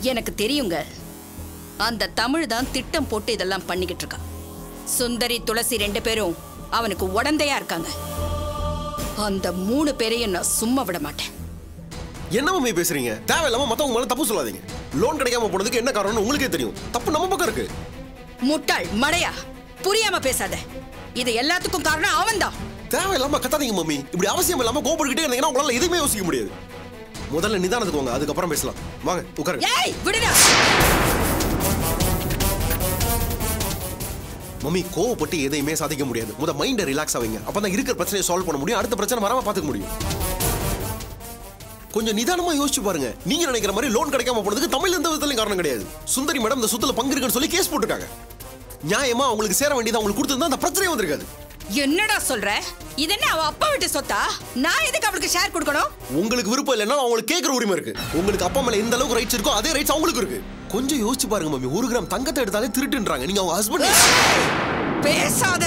எனக்கு தெரியுங்க அந்த தமிழ் தான் திட்டம் போட்டு இதெல்லாம் பண்ணிக்கிட்டு இருக்கான் சுந்தரி துளசி ரெண்டு பேரும் அவனுக்கு உடந்தையா இருக்காங்க அந்த மூணு பேரையும் நான் சும்மா விட மாட்டேன் என்ன மம்மி பேசுறீங்க தேவையில்லாம மத்தவங்க மேல தப்பு சொல்லாதீங்க லோன் கிடைக்காம போனதுக்கு என்ன காரணம்னு உங்களுக்கே தெரியும் தப்பு நம்ம பக்கம் இருக்கு முட்டாள் மடையா புரியாம பேசாத இது எல்லாத்துக்கும் காரணம் அவன்தான் தேவையில்லாம கத்தாதீங்க மம்மி இப்படி அவசியம் இல்லாம கோபப்பட்டுக்கிட்டே இருந்தீங்கன்னா உங்களால எதுவுமே யோசிக்க முடியாது முதல்ல நிதானத்துக்கு வாங்க அதுக்கப்புறம் பேசலாம் வாங்க உட்காருங்க ஏய் விடுடா மம்மி கோவப்பட்டு எதையுமே சாதிக்க முடியாது முத மைண்டை ரிலாக்ஸ் ஆவீங்க அப்பதான் இருக்கிற பிரச்சனையை சால்வ் பண்ண முடியும் அடுத்த பிரச்சனை வராம பாத்துக்க முடியும் கொஞ்சம் நிதானமா யோசிச்சு பாருங்க நீங்க நினைக்கிற மாதிரி லோன் கிடைக்காம போனதுக்கு தமிழ் எந்த விதத்திலும் காரணம் கிடையாது சுந்தரி மேடம் இந்த சொத்துல பங்கு இருக்குன்னு சொல்லி கேஸ் போட்டுருக்காங்க நியாயமா அவங்களுக்கு சேர வேண்டியது அவங்களுக்கு கொடுத்திருந்தா அந்த பிரச்சனையே வந்திருக்காது என்னடா சொல்ற இது என்ன அவ அப்பா விட்டு சொத்தா நான் எதுக்கு அவளுக்கு ஷேர் கொடுக்கணும் உங்களுக்கு விருப்பம் இல்லைன்னா அவங்களுக்கு கேட்கற உரிமை இருக்கு உங்களுக்கு அப்பா மேல எந்த அளவுக்கு ரைட்ஸ் இருக்கோ அதே ரைட்ஸ் அவங்களுக்கு இருக்கு கொஞ்சம் யோசிச்சு பாருங்க மம்மி ஒரு கிராம் தங்கத்தை எடுத்தாலே திருட்டுன்றாங்க நீங்க அவங்க ஹஸ்பண்ட் பேசாத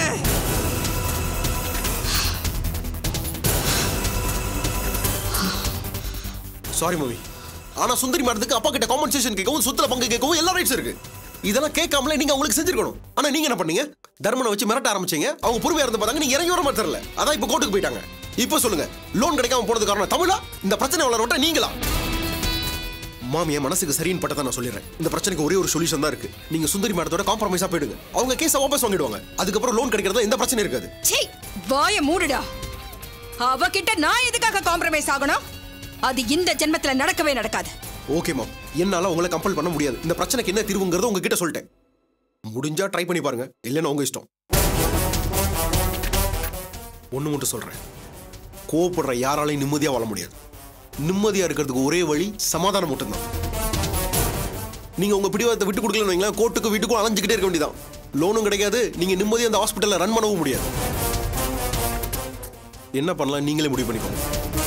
சாரி மம்மி ஆனா சுந்தரி மேடத்துக்கு அப்பா கிட்ட காம்பன்சேஷன் கேட்கவும் சொத்துல பங்கு கேட்கவும் எல்லா ரைட்ஸ் இருக்கு இதெல்லாம் கேட்காமலே நீங்க அவங்களுக்கு செஞ்சிருக்கணும் ஆனா நீங்க என்ன பண்ணீங்க தர்மனை வச்சு மிரட்ட ஆரம்பிச்சீங்க அவங்க பொறுமையா இருந்து பார்த்தாங்க நீங்க இறங்கி வர மாதிரி தெரியல அதான் இப்ப கோர்ட்டுக்கு போயிட்டாங்க இப்போ சொல்லுங்க லோன் கிடைக்காம போனது காரணம் தமிழா இந்த பிரச்சனை வளர விட்டா நீங்களா மாமி என் மனசுக்கு சரின்னு பட்டதை நான் சொல்லிடுறேன் இந்த பிரச்சனைக்கு ஒரே ஒரு சொல்யூஷன் தான் இருக்கு நீங்க சுந்தரி மேடத்தோட காம்ப்ரமைஸா போயிடுங்க அவங்க கேஸை வாபஸ் வாங்கிடுவாங்க அதுக்கப்புறம் லோன் கிடைக்கிறதா எந்த பிரச்சனையும் இருக்காது சீ வாய மூடுடா அவகிட்ட நான் எதுக்காக காம்ப்ரமைஸ் ஆகணும் அது இந்த ஜென்மத்துல நடக்கவே நடக்காது ஓகே மேம் என்னால உங்களை கம்பல் பண்ண முடியாது இந்த பிரச்சனைக்கு என்ன தீர்வுங்கிறத உங்ககிட்ட சொல்லிட்டேன் முடிஞ்சா ட்ரை பண்ணி பாருங்க இல்லைன்னா உங்க இஷ்டம் ஒண்ணு மட்டும் சொல்றேன் கோவப்படுற யாராலையும் நிம்மதியா வாழ முடியாது நிம்மதியா இருக்கிறதுக்கு ஒரே வழி சமாதானம் மட்டும்தான் நீங்க உங்க பிடிவாதத்தை விட்டு கொடுக்கலன்னு வைங்களேன் கோர்ட்டுக்கு வீட்டுக்கும் அலைஞ்சுக்கிட்டே இருக்க வேண்டியதான் லோனும் கிடைக்காது நீங்க நிம்மதியா அந்த ஹாஸ்பிட்டல்ல ரன் பண்ணவும் முடியாது என்ன பண்ணலாம் நீங்களே முடிவு பண்ணிக்கோங்க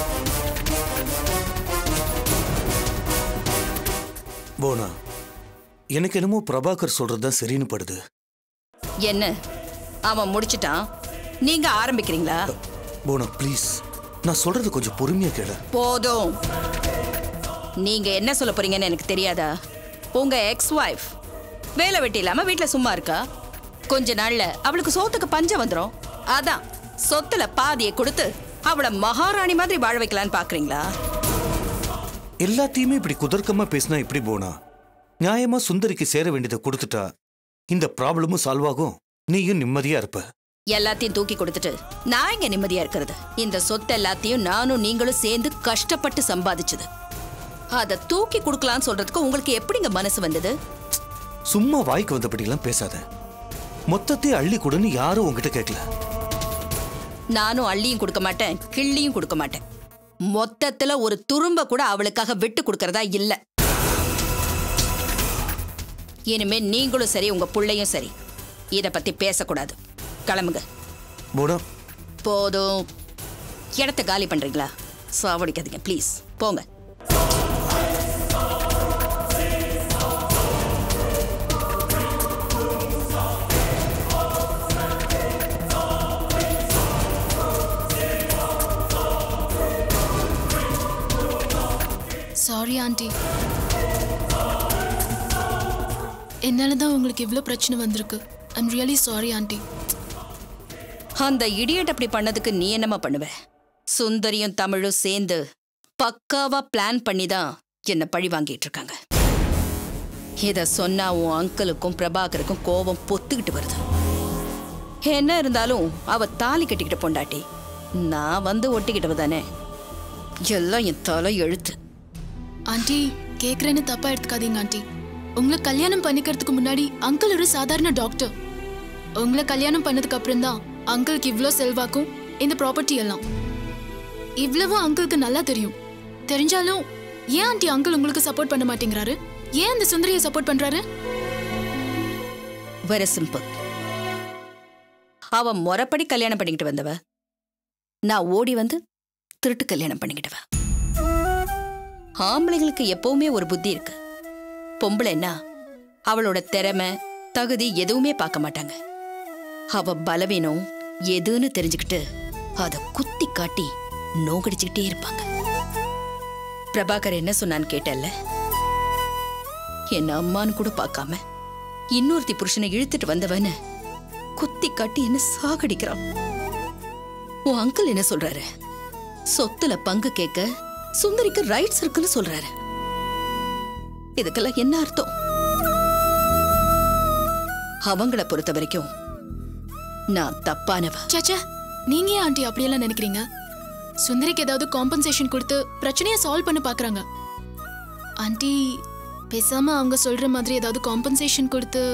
போனா எனக்கு என்னமோ பிரபாகர் சொல்றது தான் சரின்னு படுது என்ன அவன் முடிச்சிட்டான் நீங்க ஆரம்பிக்கிறீங்களா போனா ப்ளீஸ் நான் சொல்றது கொஞ்சம் பொறுமையா கேளு போதும் நீங்க என்ன சொல்ல போறீங்கன்னு எனக்கு தெரியாதா உங்க எக்ஸ் ஒய்ஃப் வேலை வெட்டி இல்லாம வீட்ல சும்மா இருக்கா கொஞ்ச நாள்ல அவளுக்கு சோத்துக்கு பஞ்சம் வந்துரும் அதான் சொத்துல பாதியை கொடுத்து அவளை மகாராணி மாதிரி வாழ வைக்கலான்னு பாக்குறீங்களா எல்லாத்தையுமே இப்படி குதர்க்கமா பேசினா எப்படி போனா நியாயமா சுந்தரிக்கு சேர வேண்டியதை கொடுத்துட்டா இந்த ப்ராப்ளமும் சால்வ் ஆகும் நீயும் நிம்மதியா இருப்ப எல்லாத்தையும் தூக்கி கொடுத்துட்டு நான் இங்க நிம்மதியா இருக்கிறது இந்த சொத்து எல்லாத்தையும் நானும் நீங்களும் சேர்ந்து கஷ்டப்பட்டு சம்பாதிச்சது அத தூக்கி கொடுக்கலாம்னு சொல்றதுக்கு உங்களுக்கு எப்படிங்க மனசு வந்தது சும்மா வாய்க்கு வந்தபடியெல்லாம் பேசாத மொத்தத்தையும் அள்ளி கொடுன்னு யாரும் உன்கிட்ட கேட்கல நானும் அள்ளியும் கொடுக்க மாட்டேன் கிள்ளியும் கொடுக்க மாட்டேன் மொத்தத்துல ஒரு துரும்ப கூட அவளுக்காக விட்டு கொடுக்கறதா இல்ல இனிமே நீங்களும் சரி உங்க புள்ளையும் சரி இத பத்தி பேசக்கூடாது கிளம்புங்க போனா போதும் இடத்த காலி பண்றீங்களா சாவடிக்காதீங்க ப்ளீஸ் போங்க சாரி ஆண்டி என்னால தான் உங்களுக்கு இவ்வளோ பிரச்சனை வந்திருக்கு ஐம் ரியலி சாரி ஆண்டி அந்த இடியட் அப்படி பண்ணதுக்கு நீ என்னம்மா பண்ணுவ சுந்தரியும் தமிழும் சேர்ந்து பக்காவா பிளான் பண்ணி தான் என்ன பழி வாங்கிட்டு இருக்காங்க இத சொன்னா உன் அங்கிளுக்கும் பிரபாகருக்கும் கோபம் பொத்துக்கிட்டு வருது என்ன இருந்தாலும் அவ தாலி கட்டிக்கிட்ட பொண்டாட்டி நான் வந்து ஒட்டிக்கிட்டவ தானே எல்லாம் என் தலை எழுத்து ஆண்டி கேட்குறேன்னு தப்பா எடுத்துக்காதீங்க ஆண்டி உங்களை கல்யாணம் பண்ணிக்கிறதுக்கு முன்னாடி அங்கிள் ஒரு சாதாரண டாக்டர் உங்களை கல்யாணம் பண்ணதுக்கு அப்புறம் தான் அங்கிளுக்கு இவ்வளோ செல்வாக்கும் இந்த ப்ராப்பர்ட்டி எல்லாம் இவ்வளவும் அங்கிளுக்கு நல்லா தெரியும் தெரிஞ்சாலும் ஏன் ஆண்டி அங்கிள் உங்களுக்கு சப்போர்ட் பண்ண மாட்டேங்கிறாரு ஏன் அந்த சுந்தரியை சப்போர்ட் பண்றாரு வெரி சிம்பிள் அவ முறைப்படி கல்யாணம் பண்ணிக்கிட்டு வந்தவ நான் ஓடி வந்து திருட்டு கல்யாணம் பண்ணிக்கிட்டவ ஆம்பளைங்களுக்கு எப்பவுமே ஒரு புத்தி இருக்கு பொம்பளைன்னா அவளோட திறமை தகுதி எதுவுமே பார்க்க மாட்டாங்க அவ பலவீனம் எதுன்னு தெரிஞ்சுக்கிட்டு அத குத்தி காட்டி நோகடிச்சுக்கிட்டே இருப்பாங்க பிரபாகர் என்ன சொன்னான்னு கேட்டல்ல என்ன அம்மான்னு கூட பார்க்காம இன்னொருத்தி புருஷனை இழுத்துட்டு வந்தவன குத்தி காட்டி என்ன சாகடிக்கிறான் உன் அங்கிள் என்ன சொல்றாரு சொத்துல பங்கு கேட்க சுந்தரிக்கு ரைட்ஸ் இருக்குன்னு சொல்றாரு இதுக்கெல்லாம் என்ன அர்த்தம் அவங்கள பொறுத்த வரைக்கும் நான் தப்பானவ சாச்சா நீங்க ஏன் ஆண்டி அப்படியெல்லாம் நினைக்கிறீங்க சுந்தரிக்கு ஏதாவது காம்பன்சேஷன் கொடுத்து பிரச்சனையை சால்வ் பண்ண பாக்குறாங்க ஆண்டி பேசாம அவங்க சொல்ற மாதிரி ஏதாவது காம்பன்சேஷன் கொடுத்து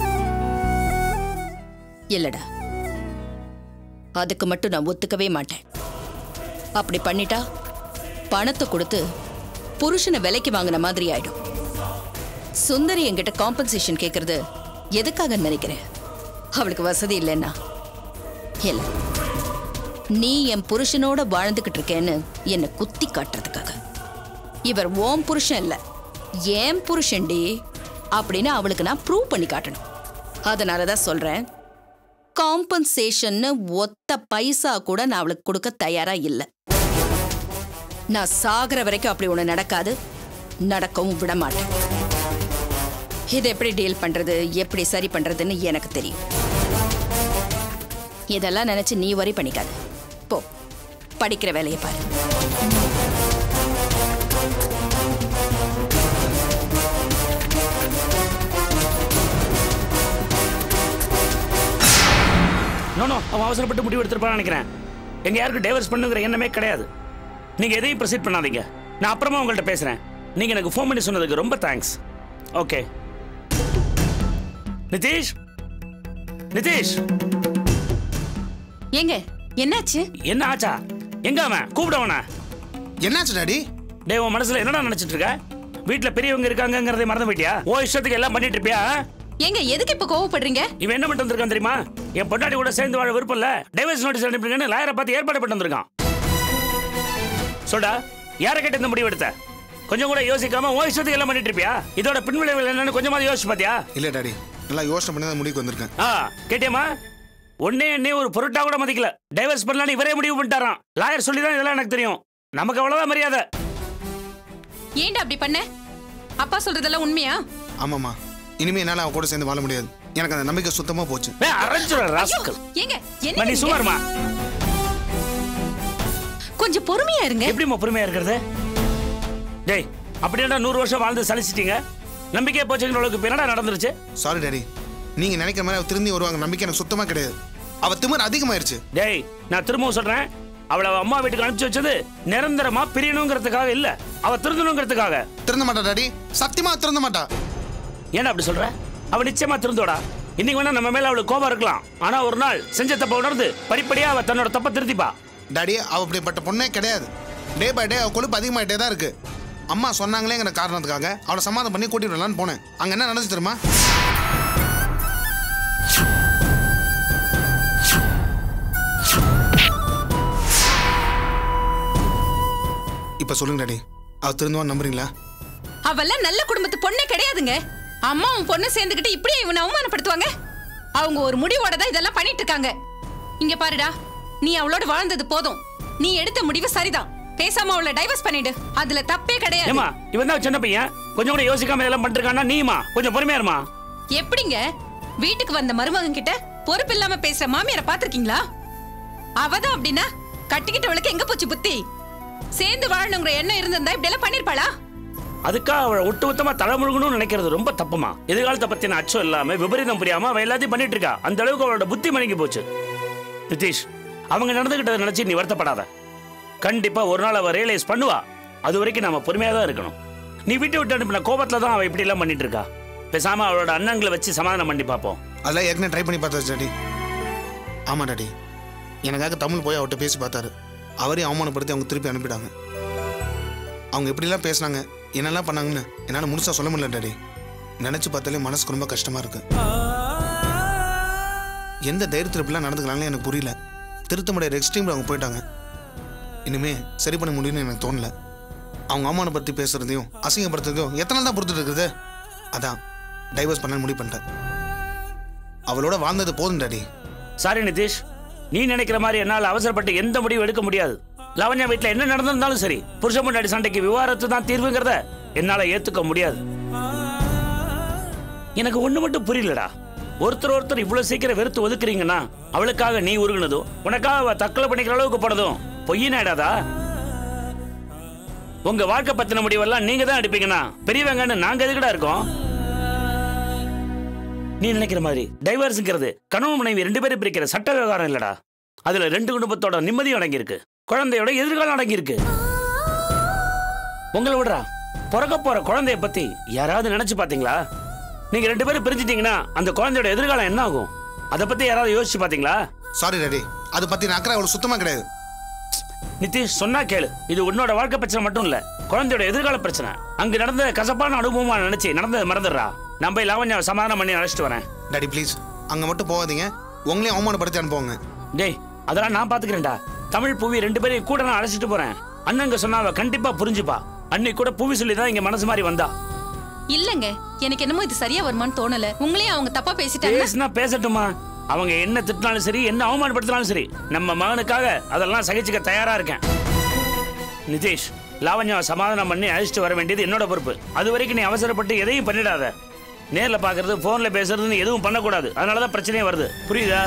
இல்லடா அதுக்கு மட்டும் நான் ஒத்துக்கவே மாட்டேன் அப்படி பண்ணிட்டா பணத்தை கொடுத்து புருஷனை விலைக்கு வாங்கின மாதிரி ஆயிடும் சுந்தரி என்கிட்ட காம்பன்சேஷன் கேட்கறது எதுக்காக நினைக்கிறேன் அவளுக்கு வசதி இல்லைன்னா இல்ல நீ என் புருஷனோட வாழ்ந்துகிட்டு இருக்கேன்னு என்னை குத்தி காட்டுறதுக்காக இவர் ஓம் புருஷன் இல்ல ஏன் புருஷன்டி அப்படின்னு அவளுக்கு நான் ப்ரூவ் பண்ணி காட்டணும் அதனால தான் சொல்றேன் காம்பன்சேஷன்னு ஒத்த பைசா கூட நான் அவளுக்கு கொடுக்க தயாரா இல்லை நான் சாகிற வரைக்கும் அப்படி ஒன்று நடக்காது நடக்கவும் விட மாட்டேன் இதை எப்படி டீல் பண்றது எப்படி சரி பண்றதுன்னு எனக்கு தெரியும் இதெல்லாம் நினைச்சு நீ வரி பண்ணிக்காத போ படிக்கிற வேலையை பாரு நோ நோ அவன் அவசரப்பட்டு முடிவு எடுத்திருப்பான்னு நினைக்கிறேன் எங்க யாருக்கும் டைவர்ஸ் பண்ணுங்கிற எண்ணமே கிடையாது நீங்க எதையும் ப்ரொசீட் பண்ணாதீங்க நான் அப்புறமா உங்கள்கிட்ட பேசுறேன் நீங்க எனக்கு ஃபோன் பண்ணி சொன்னதுக்கு ரொம்ப தேங்க்ஸ் ஓகே நிதிஷ் நிதிஷ் ஏங்க என்னாச்சு என்ன ஆச்சா எங்க அவன் கூப்பிடவன என்னாச்சு டாடி டேய் உன் மனசுல என்னடா நினைச்சிட்டு இருக்க வீட்ல பெரியவங்க இருக்காங்கங்கறதை மறந்து போயிட்டியா ஓ இஷ்டத்துக்கு எல்லாம் பண்ணிட்டு இருப்பியா ஆ? ஏங்க எதுக்கு இப்ப கோவப்படுறீங்க இவன் என்ன பண்ணிட்டு வந்திருக்கான் தெரியுமா என் பொண்டாட்டி கூட சேர்ந்து வாழ விருப்பம் இல்ல டைவர்ஸ் நோட்டீஸ் அனுப்பிடுங்கன்னு லாயரை பார்த்து ஏற்பாடு பண்ணிட்டு வந்திருக்கான் சொல்டா யாரை கேட்டு இந்த முடிவு எடுத்த கொஞ்சம் கூட யோசிக்காம ஓ இஷ்டத்துக்கு எல்லாம் பண்ணிட்டு இருப்பியா இதோட பின்விளைவுகள் என்னன்னு கொஞ்சமாவது யோசிச்சு பாத்தியா இல்ல டாடி நல்லா யோசனை பண்ணி தான் முடிவுக்கு வந்திருக்கேன் ஆ கேட்டியம்மா ஒன்னே என்னே ஒரு பொருட்டா கூட மதிக்கல டைவர்ஸ் பண்ணலான்னு இவரே முடிவு பண்ணிட்டாராம் லாயர் சொல்லி தான் இதெல்லாம் எனக்கு தெரியும் நமக்கு அவ்வளவுதான் மரியாதை ஏன்டா அப்படி பண்ண அப்பா சொல்றதெல்லாம் உண்மையா ஆமாம்மா இனிமே என்னால அவ கூட சேர்ந்து வாழ முடியாது எனக்கு அந்த நம்பிக்கை சுத்தமா போச்சு ஏய், அரைஞ்சுற ராஸ்கல் ஏங்க அம்மா, நீ சுமாருமா கொஞ்சம் பொறுமையா இருங்க எப்படிம்மா பொறுமையா இருக்கிறது டேய் அப்படின்னா நூறு வருஷம் வாழ்ந்து சலிச்சிட்டீங்க நம்பிக்கையா போச்சுங்கிற அளவுக்கு இப்ப என்னடா நடந்துருச்சு சாரி டாடி நீங்க நினைக்கிற மாதிரி அவ திரும்பி வருவாங்க நம்பிக்கை எனக்கு சுத்தமா கிடையாது அவ திமிர் அதிகமாயிருச்சு டேய் நான் திரும்பவும் சொல்றேன் அவளை அவ அம்மா வீட்டுக்கு அனுப்பிச்சு வச்சது நிரந்தரமா பிரியணுங்கிறதுக்காக இல்ல அவ திருந்தணுங்கிறதுக்காக திருந்த மாட்டா டாடி சத்தியமா திருந்த மாட்டா ஏன்டா அப்படி சொல்ற அவ நிச்சயமா திருந்தோடா இன்னைக்கு வேணா நம்ம மேல அவளுக்கு கோபம் இருக்கலாம் ஆனா ஒரு நாள் செஞ்ச தப்ப உணர்ந்து படிப்படியா அவ தன்னோட தப்ப திருத்திப்பா டாடி அவ அப்படிப்பட்ட பொண்ணே கிடையாது டே பை டே அவ கொழுப்பு அதிகமாயிட்டே தான் இருக்கு அம்மா சொன்னாங்களேங்கிற காரணத்துக்காக அவளை சமாதானம் பண்ணி கூட்டிட்டு வரலான்னு போனேன் அங்க என்ன நடந்துச்சு தெரியுமா இப்ப சொல்லுங்க டாடி அவ திருந்துவான்னு நம்புறீங்களா அவெல்லாம் நல்ல குடும்பத்து பொண்ணே கிடையாதுங்க அம்மாவும் பொண்ணு சேர்ந்துக்கிட்டு இப்படியே இவனை அவமானப்படுத்துவாங்க அவங்க ஒரு முடிவோட தான் இதெல்லாம் பண்ணிட்டு இருக்காங்க இங்க பாருடா நீ அவளோட வாழ்ந்தது போதும் நீ எடுத்த முடிவு சரிதான் பேசாம அவளை டைவர்ஸ் பண்ணிடு அதுல தப்பே கிடையாது ஏமா இவன் தான் சின்ன பையன் கொஞ்சம் கூட யோசிக்காம இதெல்லாம் பண்ணிருக்கானா நீமா கொஞ்சம் பொறுமையா இருமா எப்படிங்க வீட்டுக்கு வந்த மருமகன் கிட்ட பொறுப்பு இல்லாம பேசுற மாமியார பாத்திருக்கீங்களா அவதான் அப்படின்னா கட்டிக்கிட்டவளுக்கு எங்க போச்சு புத்தி சேர்ந்து வாழணுங்கிற எண்ணம் இருந்திருந்தா இப்படி எல்லாம் பண்ணிருப்பாளா அதுக்காக அவளை ஒட்டுமொத்தமா தலைமுழுகணும்னு நினைக்கிறது ரொம்ப தப்புமா எதிர்காலத்தை பத்தின அச்சம் இல்லாம விபரீதம் புரியாம அவ எல்லாத்தையும் பண்ணிட்டு இருக்கா அந்த அளவுக்கு அவளோட புத்தி மணங்கி போச்சு நிதிஷ் அவங்க நடந்துகிட்டதை நினைச்சு நீ வருத்தப்படாத கண்டிப்பா ஒரு நாள் அவ ரியலைஸ் பண்ணுவா அது வரைக்கும் நாம பொறுமையா தான் இருக்கணும் நீ வீட்டை விட்டு அனுப்பின கோபத்துல தான் அவ இப்படி எல்லாம் பண்ணிட்டு இருக்கா பேசாம அவளோட அண்ணங்களை வச்சு சமாதானம் பண்ணி பார்ப்போம் அதெல்லாம் ஏற்கனவே ட்ரை பண்ணி பார்த்தாச்சு டாடி ஆமா டாடி எனக்காக தமிழ் போய் அவர்கிட்ட பேசி பார்த்தாரு அவரையும் அவமானப்படுத்தி அவங்க திருப்பி அனுப்பிட்டாங்க அவங்க எப்படிலாம் பேசுனாங்க என்னெல்லாம் பண்ணாங்கன்னு என்னால் முழுசா சொல்ல முடியல டாடி நினச்சி பார்த்தாலே மனசுக்கு ரொம்ப கஷ்டமா இருக்கு எந்த தைரியத்தில் இப்படிலாம் நடந்துக்கலாம்னு எனக்கு புரியல திருத்த முடியாத எக்ஸ்ட்ரீமில் அவங்க போயிட்டாங்க இனிமே சரி பண்ண முடியும்னு எனக்கு தோணல அவங்க அவமானப்படுத்தி பேசுறதையும் அசிங்கப்படுத்துறதையும் எத்தனை நாள் தான் பொறுத்துட்டு இருக்குது அதான் டைவர்ஸ் பண்ண முடிவு பண்ணிட்டேன் அவளோட வாழ்ந்தது போதும் டாடி சாரி நிதிஷ் நீ நினைக்கிற மாதிரி என்னால் அவசரப்பட்டு எந்த முடிவும் எடுக்க முடியாது லவண்யா வீட்டில் என்ன நடந்திருந்தாலும் சரி புருஷ முன்னாடி சண்டைக்கு விவாகரத்து தான் தீர்வுங்கிறத என்னால் ஏற்றுக்க முடியாது எனக்கு ஒண்ணு மட்டும் புரியலடா ஒருத்தர் ஒருத்தர் இவ்வளவு சீக்கிரம் வெறுத்து ஒதுக்குறீங்கன்னா அவளுக்காக நீ உருகுனதும் உனக்காக அவ தற்கொலை பண்ணிக்கிற அளவுக்கு போனதும் பொய்யினாடாதா உங்க வாழ்க்கை பத்தின முடிவெல்லாம் நீங்க தான் எடுப்பீங்கன்னா பெரியவங்கன்னு நாங்க எதுக்குடா இருக்கோம் நீ நினைக்கிற மாதிரி டைவர்ஸ்ங்கிறது கணவன் மனைவி ரெண்டு பேரும் பிரிக்கிற சட்ட விவகாரம் இல்லடா அதுல ரெண்டு குடும்பத்தோட நிம்மதியும் அடங்கியிருக்கு குழந்தையோட எதிர்காலம் அடங்கியிருக்கு உங்களை விடுறா பிறக்க போற குழந்தைய பத்தி யாராவது நினைச்சு பாத்தீங்களா நீங்க ரெண்டு பேரும் பிரிஞ்சிட்டீங்கன்னா அந்த குழந்தையோட எதிர்காலம் என்ன ஆகும் அதை பத்தி யாராவது யோசிச்சு பாத்தீங்களா சாரி டாடி அதை பத்தி நான் அக்கறை அவ்வளவு சுத்தமா கிடையாது நிதிஷ் சொன்னா கேளு இது உன்னோட வாழ்க்கை பிரச்சனை மட்டும் இல்ல குழந்தையோட எதிர்கால பிரச்சனை அங்க நடந்த கசப்பான அனுபவமா நினைச்சு நடந்ததை மறந்துடுறா நான் போய் லாவண்யாவை சமாதானம் பண்ணி அழைச்சிட்டு வரேன் டாடி ப்ளீஸ் அங்க மட்டும் போகாதீங்க உங்களையும் அவமானப்படுத்தி அனுப்புவாங்க டேய் அதெல்லாம் நான் பாத்துக்கிறேன்டா தமிழ் புவி ரெண்டு பேரையும் கூட நான் அழைச்சிட்டு போறேன் அண்ணங்க சொன்னா அவ கண்டிப்பா புரிஞ்சுப்பா அன்னைக்கு கூட புவி சொல்லி தான் இங்க மனசு மாதிரி வந்தா இல்லங்க எனக்கு என்னமோ இது சரியா வருமான்னு தோணல உங்களையும் அவங்க தப்பா பேசிட்டாங்க பேசுனா பேசட்டுமா அவங்க என்ன திட்டினாலும் சரி என்ன அவமானப்படுத்தினாலும் சரி நம்ம மகனுக்காக அதெல்லாம் சகிச்சுக்க தயாரா இருக்கேன் நிதேஷ் லாவண்யாவை சமாதானம் பண்ணி அழைச்சிட்டு வர வேண்டியது என்னோட பொறுப்பு அது வரைக்கும் நீ அவசரப்பட்டு எதையும் பண்ணிடாத நேர்ல பாக்குறது போன்ல பேசுறதுன்னு எதுவும் பண்ணக்கூடாது அதனாலதான் பிரச்சனையே வருது புரியுதா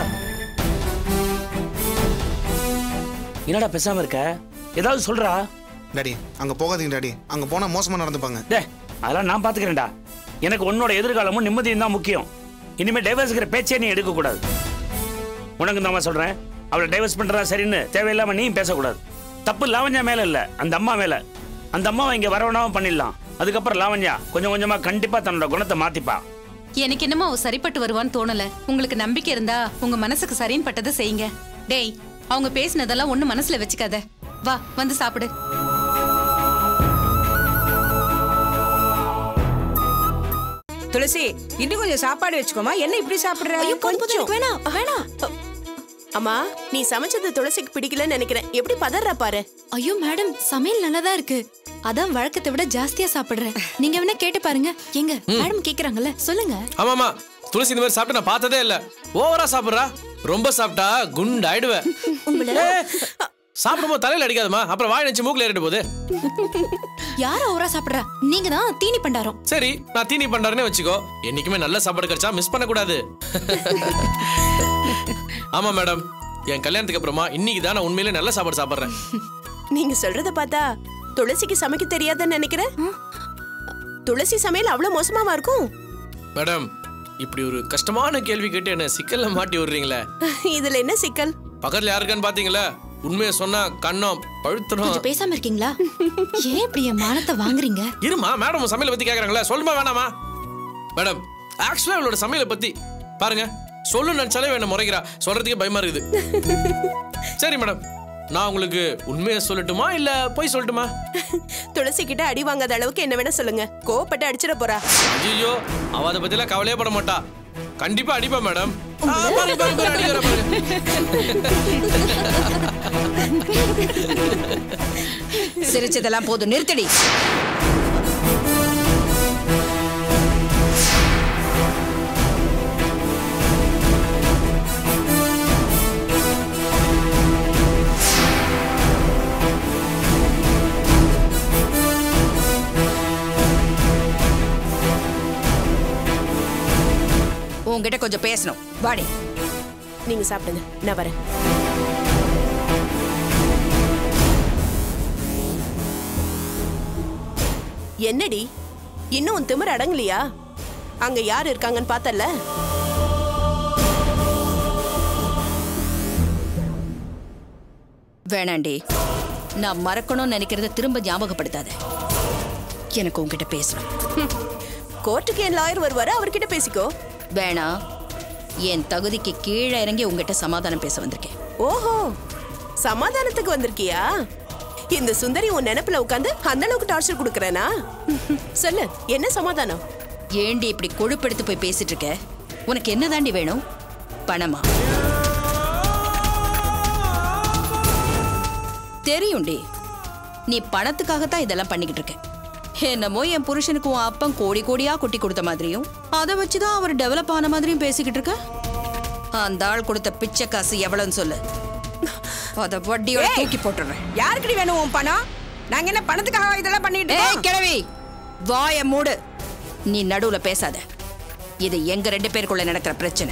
என்னடா பேசாம இருக்க ஏதாவது சொல்றா டாடி அங்க போகாதீங்க டாடி அங்க போனா மோசமா நடந்துப்பாங்க டே அதெல்லாம் நான் பாத்துக்கிறேன்டா எனக்கு உன்னோட எதிர்காலமும் நிம்மதியும் தான் முக்கியம் இனிமே டைவர்ஸ்ங்கிற பேச்சே நீ எடுக்க கூடாது உனக்கு தான் சொல்றேன் அவளை டைவர்ஸ் பண்றதா சரின்னு தேவையில்லாம நீயும் பேசக்கூடாது தப்பு லாவண்யா மேல இல்ல அந்த அம்மா மேல அந்த அம்மாவை இங்க வரவனாவும் பண்ணிடலாம் அதுக்கப்புறம் லாவண்யா கொஞ்சம் கொஞ்சமா கண்டிப்பா தன்னோட குணத்தை மாத்திப்பா எனக்கு என்னமோ அவ சரிப்பட்டு வருவான்னு தோணல உங்களுக்கு நம்பிக்கை இருந்தா உங்க மனசுக்கு சரின்னு பட்டதை செய்யுங்க டேய் அவங்க பேசினதெல்லாம் ஒண்ணு மனசுல வச்சுக்காத வா வந்து சாப்பிடு துளசி இன்னும் கொஞ்சம் சாப்பாடு வச்சுக்கோமா என்ன இப்படி சாப்பிடுற கொஞ்சம் வேணாம் வேணாம் அம்மா நீ சமைச்சது துளசிக்கு பிடிக்கலன்னு நினைக்கிறேன் எப்படி பதறா பாரு ஐயோ மேடம் சமையல் நல்லதா இருக்கு அதான் வழக்கத்தை விட ஜாஸ்தியா சாப்பிடுறேன் நீங்க வேணா கேட்டு பாருங்க எங்க மேடம் கேக்குறாங்கல்ல சொல்லுங்க ஆமாமா துளசி இந்த மாதிரி சாப்பிட்டு நான் பார்த்ததே இல்ல ஓவரா சாப்பிடுறா ரொம்ப சாப்பிட்டா குண்டு ஆயிடுவேன் சாப்பிடும்போது தலையில அடிக்காதமா அப்புறம் வாய் நினைச்சு மூக்குல ஏறிட்டு போகுது யார ஓவரா சாப்பிடுறா நீங்க தான் தீனி பண்டாரம் சரி நான் தீனி பண்றேன்னு வச்சுக்கோ என்னைக்குமே நல்ல சாப்பாடு கிடைச்சா மிஸ் பண்ண கூடாது ஆமா மேடம் என் கல்யாணத்துக்கு அப்புறமா இன்னைக்கு தான் நான் உண்மையிலே நல்ல சாப்பாடு சாப்பிடுறேன் நீங்க சொல்றத பார்த்தா துளசிக்கு சமைக்க தெரியாதுன்னு நினைக்கிறேன் துளசி சமையல் அவ்வளவு மோசமாவா இருக்கும் மேடம் இப்படி ஒரு கஷ்டமான கேள்வி கேட்டு என்ன சிக்கல்ல மாட்டி விடுறீங்களே இதுல என்ன சிக்கல் பக்கத்துல யாருக்கான்னு பாத்தீங்களா உண்மையை சொன்னா கண்ணம் பழுத்தணும் கொஞ்சம் பேசாம இருக்கீங்களா ஏன் இப்படி என் மானத்தை வாங்குறீங்க இருமா மேடம் உன் சமையலை பத்தி கேக்குறாங்களா சொல்லுமா வேணாமா மேடம் ஆக்சுவலா இவளோட சமையலை பத்தி பாருங்க சொல்லு நினைச்சாலே வேணும் முறைக்கிறா சொல்றதுக்கே பயமா இருக்குது சரி மேடம் நான் உங்களுக்கு உண்மையை சொல்லட்டுமா இல்ல போய் சொல்லட்டுமா துளசி கிட்ட அடி வாங்காத அளவுக்கு என்ன வேணா சொல்லுங்க கோவப்பட்டு அடிச்சிட போறா ஐயோ அவ அதை பத்திலாம் கவலையே பட மாட்டா கண்டிப்பா அடிப்பா மேடம் ஆ, பாருங்க, பாருங்க, பாருங்க, அடிக்கிறா பாருங்க. சிரிச்சதெல்லாம் போதும் நிறுத்தடி உன்கிட்ட கொஞ்சம் பேசணும் வாடி நீங்க சாப்பிடுங்க நான் வரேன் என்னடி இன்னும் உன் திமிர் அடங்கலையா அங்க யார் இருக்காங்கன்னு பார்த்தல வேணாண்டி நான் மறக்கணும்னு நினைக்கிறத திரும்ப ஞாபகப்படுத்தாத எனக்கு உன்கிட்ட பேசணும் கோர்ட்டுக்கு என் லாயர் வருவாரு அவர்கிட்ட பேசிக்கோ வேணாம் என் தகுதிக்கு கீழே இறங்கி உங்ககிட்ட சமாதானம் பேச வந்திருக்கேன் ஓஹோ சமாதானத்துக்கு வந்திருக்கியா இந்த சுந்தரி உன் நினைப்புல உட்காந்து அந்த அளவுக்கு டார்ச்சர் கொடுக்கறேனா சொல்லு என்ன சமாதானம் ஏண்டி இப்படி கொழுப்பெடுத்து போய் பேசிட்டு இருக்க உனக்கு என்ன தாண்டி வேணும் பணமா தெரியும்டி நீ பணத்துக்காகத்தான் இதெல்லாம் பண்ணிக்கிட்டு இருக்க என்னமோ என் புருஷனுக்கு உன் அப்பன் கோடி கோடியா கொட்டி கொடுத்த மாதிரியும் அதை வச்சுதான் அவர் டெவலப் ஆன மாதிரியும் பேசிக்கிட்டு இருக்க அந்த ஆள் கொடுத்த பிச்சை காசு எவ்வளவுன்னு சொல்லு அத வட்டியோட தூக்கி போட்டுறேன் யாருக்குடி வேணும் உன் பணம் நாங்க என்ன பணத்துக்காக இதெல்லாம் பண்ணிட்டு ஏய் இருக்கோம்? கிழவி வாய மூடு நீ நடுவுல பேசாத இது எங்க ரெண்டு பேருக்குள்ள நடக்கிற பிரச்சனை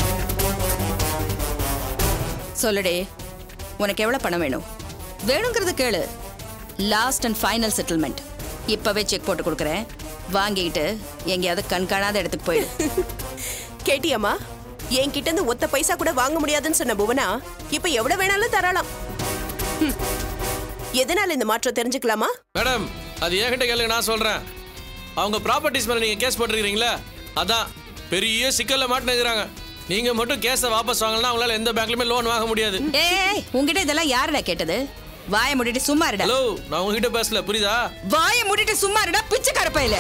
சொல்லுடே உனக்கு எவ்வளவு பணம் வேணும் வேணுங்கிறது கேளு லாஸ்ட் அண்ட் ஃபைனல் செட்டில்மெண்ட் இப்பவே செக் போட்டு கொடுக்குறேன் வாங்கிட்டு எங்கேயாவது கண்காணாத இடத்துக்கு போயிடு கேட்டியம்மா என்கிட்ட இருந்து ஒத்த பைசா கூட வாங்க முடியாதுன்னு சொன்ன புவனா இப்ப எவ்வளவு வேணாலும் தரலாம் ஹம். எதனால இந்த மாற்றம் தெரிஞ்சுக்கலாமா மேடம் அது என்கிட்ட கேளுங்க நான் சொல்றேன் அவங்க ப்ராப்பர்ட்டிஸ் மேல நீங்க கேஸ் போட்டிருக்கீங்களா அதான் பெரிய சிக்கல்ல மாட்டினுக்கிறாங்க நீங்க மட்டும் கேஸை வாபஸ் வாங்கலாம் அவங்களால எந்த பேங்க்லயுமே லோன் வாங்க முடியாது ஏய் உங்ககிட்ட இதெல்லாம் யாருடா கேட்டது வாயை மூடிட்டு சும்மா இருடா ஹலோ நான் உங்ககிட்ட பேசல புரியுதா வாயை மூடிட்டு சும்மா இருடா பிச்சைக்கார பையல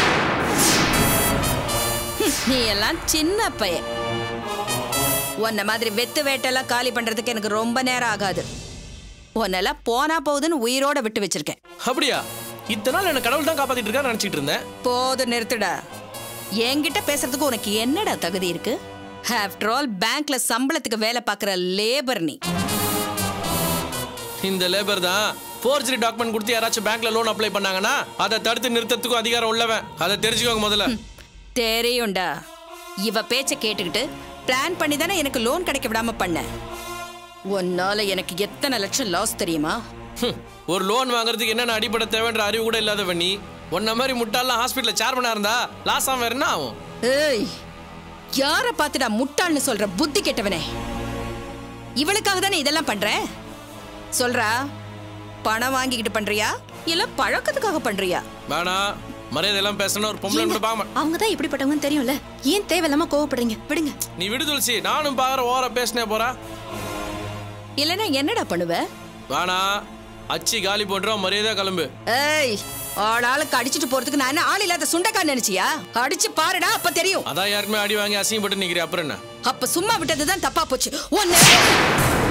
நீ எல்லாம் சின்ன பையன் உன்ன மாதிரி வெத்து வேட்டெல்லாம் காலி பண்றதுக்கு எனக்கு ரொம்ப நேரம் ஆகாது உன்னெல்லாம் போனா போகுதுன்னு உயிரோட விட்டு வச்சிருக்கேன் அப்படியா இத்தனை நாள் என்ன கடவுள் தான் காப்பாத்திட்டு இருக்கான்னு நினைச்சிட்டு இருந்தேன் போதும் நிறுத்துடா என்கிட்ட பேசுறதுக்கு உனக்கு என்னடா தகுதி இருக்கு ஆஃப்டர் ஆல் பேங்க்ல சம்பளத்துக்கு வேலை பார்க்குற லேபர் நீ இந்த லேபர் தான் ஃபோர்ஜரி டாக்குமெண்ட் கொடுத்து யாராச்சும் பேங்க்ல லோன் அப்ளை பண்ணாங்கன்னா அதை தடுத்து நிறுத்தத்துக்கும் அதிகாரம் உள்ளவன் அதை தெரிஞ்சுக்கோங்க முதல்ல தெரியும்டா இவ பேச்ச கேட்டுக்கிட்டு பிளான் பண்ணி தானே எனக்கு லோன் கிடைக்க விடாம பண்ண உன்னால எனக்கு எத்தனை லட்சம் லாஸ் தெரியுமா ஹம், ஒரு லோன் வாங்குறதுக்கு என்னென்ன அடிப்படை தேவைன்ற அறிவு கூட இல்லாதவன் நீ உன்ன மாதிரி முட்டாள்லாம் ஹாஸ்பிட்டல்ல சேர்மனா இருந்தா லாஸ் ஆகும் வேற என்ன ஆகும் ஏய் யார பார்த்துடா முட்டாள்னு சொல்ற புத்தி கெட்டவனே இவளுக்காக தானே இதெல்லாம் பண்ற சொல்றா பணம் வாங்கிக்கிட்டு பண்றியா இல்ல பழக்கத்துக்காக பண்றியா வேணாம் மரியாதை எல்லாம் பேசணும் ஒரு பொம்பளை கூட பார்க்க மாட்டேன். அவங்க தான் எப்படிப்பட்டவங்கன்னு தெரியும்ல ஏன் தேவையில்லாம கோவப்படுறீங்க விடுங்க நீ விடு துளசி நானும் பாக்குற ஓர பேசினே போறா இல்லனா என்னடா பண்ணுவ வேணாம் அச்சி காலி போட்டுரும் மரியாதை கிளம்பு ஏய் ஆளாளுக்கு அடிச்சிட்டு போறதுக்கு நான் என்ன ஆள் இல்லாத சுண்டக்கா நினைச்சியா அடிச்சு பாருடா அப்ப தெரியும் அதான் யாருக்குமே அடி வாங்கி அசிங்கப்பட்டு நிக்கிறேன் அப்புறம் என்ன அப்ப சும்மா விட்டதுதான் தப்பா போச்சு ஒன்னு